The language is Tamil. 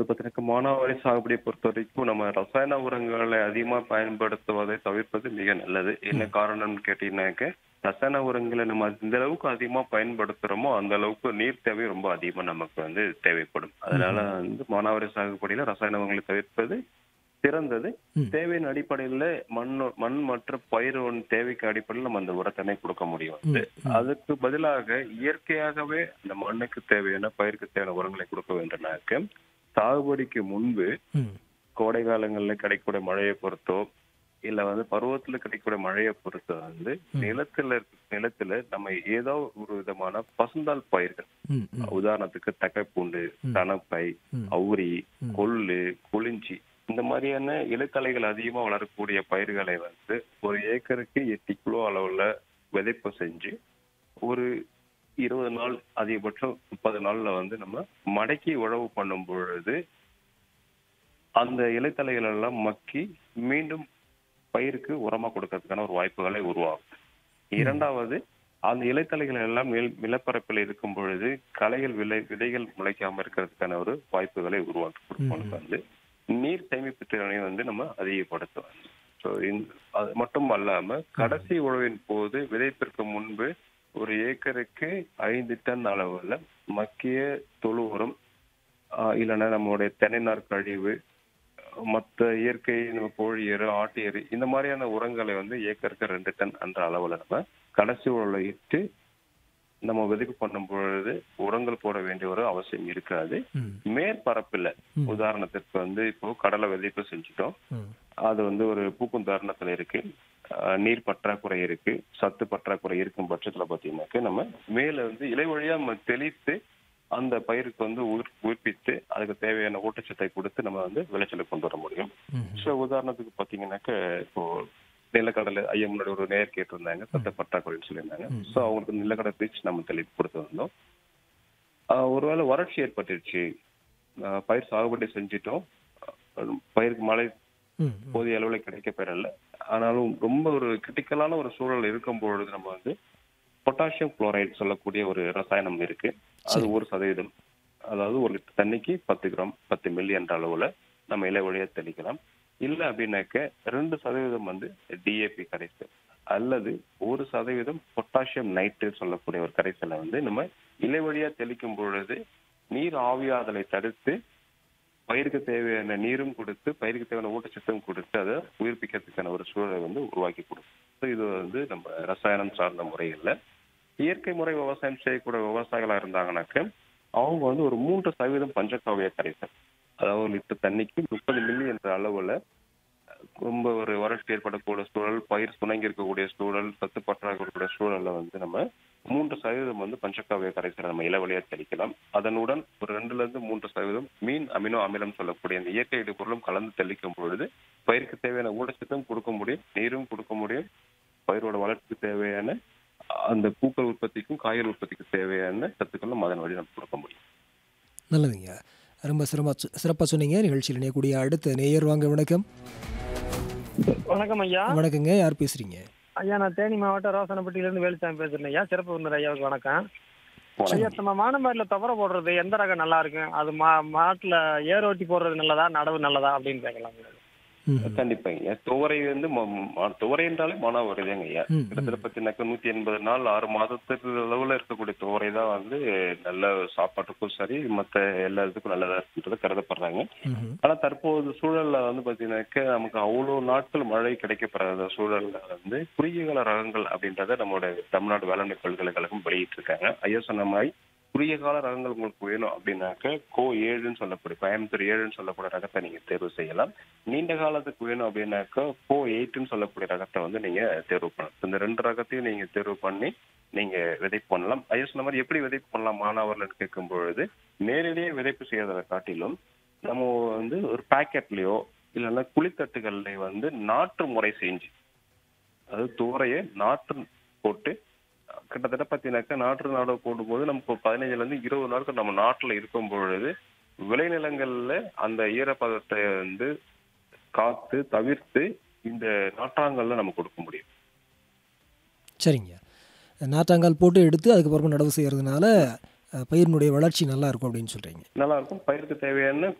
அதாவது பார்த்தீங்கன்னா மானாவாரி சாகுபடியை பொறுத்த வரைக்கும் நம்ம ரசாயன உரங்களை அதிகமாக பயன்படுத்துவதை தவிர்ப்பது மிக நல்லது என்ன காரணம்னு கேட்டீங்கன்னாக்க ரசாயன உரங்களை நம்ம இந்த அளவுக்கு அதிகமாக பயன்படுத்துறோமோ அந்த அளவுக்கு நீர் தேவை ரொம்ப அதிகமாக நமக்கு வந்து தேவைப்படும் அதனால வந்து மானாவாரி சாகுபடியில ரசாயன உரங்களை தவிர்ப்பது சிறந்தது ம். தேவையின் அடிப்படையில மண் மண் மற்றும் பயிரோட தேவைக்கு அடிப்படையில் நம்ம அந்த உரத்தினை கொடுக்க முடியும் வந்து ம். அதுக்கு பதிலாக இயற்கையாகவே அந்த மண்ணுக்கு தேவையான பயிருக்கு தேவையான உரங்களை கொடுக்க வேண்டும்னாக்க சாகுபடிக்கு முன்பு ம் கோடை காலங்கள்ல கிடைக்கக்கூடிய மழையை பொறுத்தோ இல்ல வந்து பருவத்துல கிடைக்கக்கூடிய மழையை பொறுத்தோ வந்து நிலத்துல இருக்க- நிலத்துல நம்ம ஏதோ ஒரு விதமான பசுந்தாள் பயிர்கள் ம் ம் உதாரணத்துக்கு தக்கைப்பூண்டு ம். தனப்பை ம். அவுரி ம். கொள்ளு குளிஞ்சி இந்த மாதிரியான இலைத்தலைகள் அதிகமா வளரக்கூடிய பயிர்களை வந்து ஒரு ஏக்கருக்கு எட்டு கிலோ அளவுல விதைப்பு செஞ்சு ஒரு இருபது நாள் அதிகபட்சம் முப்பது நாள்ல வந்து நம்ம மடக்கி உழவு பண்ணும் பொழுது அந்த இலைத்தலைகள் எல்லாம் மக்கி மீண்டும் பயிருக்கு உரமா கொடுக்கறதுக்கான ஒரு வாய்ப்புகளை உருவாகும் இரண்டாவது அந்த இலைத்தலைகள் எல்லாம் நில- நிலப்பரப்பில் இருக்கும் பொழுது களைகள் விலை விதைகள் முளைக்காம இருக்கிறதுக்கான ஒரு வாய்ப்புகளை உருவாக்கி கொடுப்போம் வந்து நீர் சேமிப்பு திறனை வந்து நம்ம அதிகப்படுத்துவோம் ஸோ அது மட்டும் அல்லாம கடைசி உழவின் போது விதைப்பிற்கு முன்பு ஒரு ஏக்கருக்கு ஐந்து டன் அளவுல மக்கிய தொழு உரம் ஆஹ் இல்லைன்னா நம்மளுடைய தென்னைநார் கழிவு மற்ற இயற்கை நம்ம கோழி எரு ஆட்டு எரு இந்த மாதிரியான உரங்களை வந்து ஏக்கருக்கு ரெண்டு டன் என்ற அளவுல நம்ம கடைசி உழவுல இட்டு நம்ம விதைப்பு பண்ணும் பொழுது உரங்கள் போட வேண்டிய ஒரு அவசியம் இருக்காது ம் மேற்பரப்புல ம். உதாரணத்திற்கு வந்து இப்போ கடலை விதைப்பு செஞ்சுட்டோம் ம் அது வந்து ஒரு பூக்கும் தருணத்துல இருக்கு ஆஹ் நீர் பற்றாக்குறை இருக்கு சத்து பற்றாக்குறை இருக்கும் பட்சத்துல பாத்தீங்கன்னாக்க நம்ம மேல வந்து இலை வழியா நம்ம தெளித்து அந்த பயிருக்கு வந்து உயிர் உயிர்ப்பித்து அதுக்கு தேவையான ஊட்டச்சத்தை கொடுத்து நம்ம வந்து விளைச்சலை கொண்டு வர முடியும் ம் ஸோ உதாரணத்துக்கு பாத்தீங்கன்னாக்க இப்போ நிலக்கடலை ஐயா முன்னாடி ஒரு நேர் கேட்டிருந்தாங்க சத்த பற்றாக்குறைன்னு சொல்லியிருந்தாங்க ம். ஸோ அவங்களுக்கு நிலக்கடலை பீச் நம்ம தெளித்து கொடுத்து வந்தோம் ஆஹ் ஒருவேளை வறட்சி ஏற்பட்டுருச்சு ஆஹ் பயிர் சாகுபடி செஞ்சிட்டோம் ஆஹ் பயிருக்கு மழை ம் போதிய அளவுல கிடைக்க பெறல ஆனாலும் ரொம்ப ஒரு கிரிட்டிக்கலான ஒரு சூழல் இருக்கும் பொழுது நம்ம வந்து பொட்டாசியம் குளோரைடு சொல்லக்கூடிய ஒரு ரசாயனம் இருக்கு அது சரி. ஒரு சதவீதம் அதாவது ஒரு லிட்டர் தண்ணிக்கு பத்து கிராம் பத்து மில்லி என்ற அளவுல நம்ம இலை வழியா தெளிக்கலாம் இல்ல அப்படின்னாக்க ரெண்டு சதவீதம் வந்து டிஏபி கரைசல் அல்லது ஒரு சதவீதம் பொட்டாசியம் நைட்ரேட் சொல்லக்கூடிய ஒரு கரைசலை வந்து நம்ம இலை வழியா தெளிக்கும் பொழுது நீர் ஆவியாதலை தடுத்து பயிருக்கு தேவையான நீரும் கொடுத்து பயிருக்கு தேவையான ஊட்டச்சத்தும் கொடுத்து அதை உயிர்ப்பிக்கிறதுக்கான ஒரு சூழலை வந்து உருவாக்கி கொடுக்கும் So இது வந்து நம்ம ரசாயனம் சார்ந்த முறைகள்ல இயற்கை முறை விவசாயம் செய்யக்கூடிய விவசாயிகளா இருந்தாங்கன்னாக்க அவங்க வந்து ஒரு மூன்று சதவீதம் பஞ்சகாவிய கரைசல் அதாவது ஒரு லிட்டர் தண்ணிக்கு முப்பது மில்லி என்ற அளவுல ரொம்ப ஒரு வறட்சி ஏற்படக்கூடிய சூழல் பயிர் சுணங்கி இருக்கக்கூடிய சூழல் சத்து பற்றாக்குறைய சூழல்ல வந்து நம்ம மூன்று சதவீதம் வந்து பஞ்சகாவிய கரைசலை நம்ம இளவழியா தெளிக்கலாம் அதனுடன் ஒரு ரெண்டுல இருந்து மூன்று சதவீதம் மீன் அமினோ அமிலம் சொல்லக்கூடிய இந்த இயற்கை இடுபொருளும் கலந்து தெளிக்கும் பொழுது பயிருக்கு தேவையான ஊட்டச்சத்தும் கொடுக்க முடியும் நீரும் கொடுக்க முடியும் பயிரோட வளர்ச்சிக்கு தேவையான அந்த பூக்கள் உற்பத்திக்கும் காய்கறி உற்பத்திக்கும் தேவையான சத்துக்களும் அதன் வழி நம்ம கொடுக்க முடியும் நல்லதுங்க ரொம்ப சிறப்பா சிறப்பாக சொன்னீங்க நிகழ்ச்சியில் இணையக்கூடிய அடுத்த நேயர் வாங்க வணக்கம் வணக்கம் ஐயா வணக்கங்க யார் பேசுறீங்க ஐயா நான் தேனி மாவட்டம் ரோசனப்பட்டியிலேருந்து வேலுசாமி பேசுறேன் ஐயா சிறப்பு விருந்தர் ஐயாவுக்கு வணக்கம் ஐயா நம்ம மானம்பாடியில துவர போடுறது எந்த ரகம் நல்லா இருக்கும் அது மா மாட்டுல ஏர் ஓட்டி போடுறது நல்லதா நடவு நல்லதா அப்படின்னு கேட்கலாம் ம் கண்டிப்பாங்க துவரை வந்து ம- ம- துவரை என்றாலே மனம் வருதுங்க ஐயா ம், ம். கிட்டத்தட்ட பார்த்தீங்கன்னாக்கா நூத்தி எண்பது நாள் ஆறு மாதத்துக்கு அளவுல இருக்கக்கூடிய துவரை தான் வந்து நல்ல சாப்பாட்டுக்கும் சரி மத்த எல்லா இதுக்கும் நல்லதா இருக்குன்றது கருதப்படுறாங்க ம் ஆனா தற்போது சூழல்ல வந்து பாத்தீங்கன்னாக்க நமக்கு அவ்வளவு நாட்கள் மழை கிடைக்கப்படாத சூழல்ல வந்து குறுகிய கால ரகங்கள் அப்படின்றத நம்மளோட தமிழ்நாடு வேளாண்மை பல்கலைக்கழகம் வெளியிட்டு இருக்காங்க ஐயா சொன்ன மாதிரி குறுகிய கால ரகங்கள் உங்களுக்கு வேணும் அப்படின்னாக்க கோ ஏழுன்னு சொல்லக்கூடிய கோயம்புத்தூர் ஏழுன்னு சொல்லக்கூடிய ரகத்தை நீங்க தேர்வு செய்யலாம் நீண்ட காலத்துக்கு வேணும் அப்படின்னாக்க கோ எயிட்னு சொல்லக்கூடிய ரகத்தை வந்து நீங்க தேர்வு பண்ணலாம் இந்த ரெண்டு ரகத்தையும் நீங்க தேர்வு பண்ணி நீங்க விதைப்பு பண்ணலாம் ஐயா சொன்ன மாதிரி எப்படி விதைப்பு பண்ணலாம் மாணவர்கள் கேட்கும் பொழுது நேரடியாக விதைப்பு செய்யறதை காட்டிலும் நம்ம வந்து ஒரு பாக்கெட்லயோ இல்லைன்னா குளித்தட்டுகள்லயோ வந்து நாற்று முறை செஞ்சு அதாவது துவரையை நாற்று போட்டு கிட்டத்தட்ட பார்த்தீங்கன்னாக்கா நாற்று நாடு போடும்போது நமக்கு ஒரு பதினஞ்சுல இருந்து இருபது நாட்கள் நம்ம நாட்டுல இருக்கும் பொழுது விளைநிலங்கள்ல அந்த ஈரப்பதத்தை வந்து காத்து தவிர்த்து இந்த நாற்றாங்கல்ல நம்ம கொடுக்க முடியும் சரிங்க நாற்றாங்கால் போட்டு எடுத்து அதுக்கப்புறமா நடவு செய்கிறதுனால அஹ், பயிரினுடைய வளர்ச்சி நல்லா இருக்கும் அப்படின்னு சொல்கிறீங்க நல்லா இருக்கும் பயிருக்கு தேவையான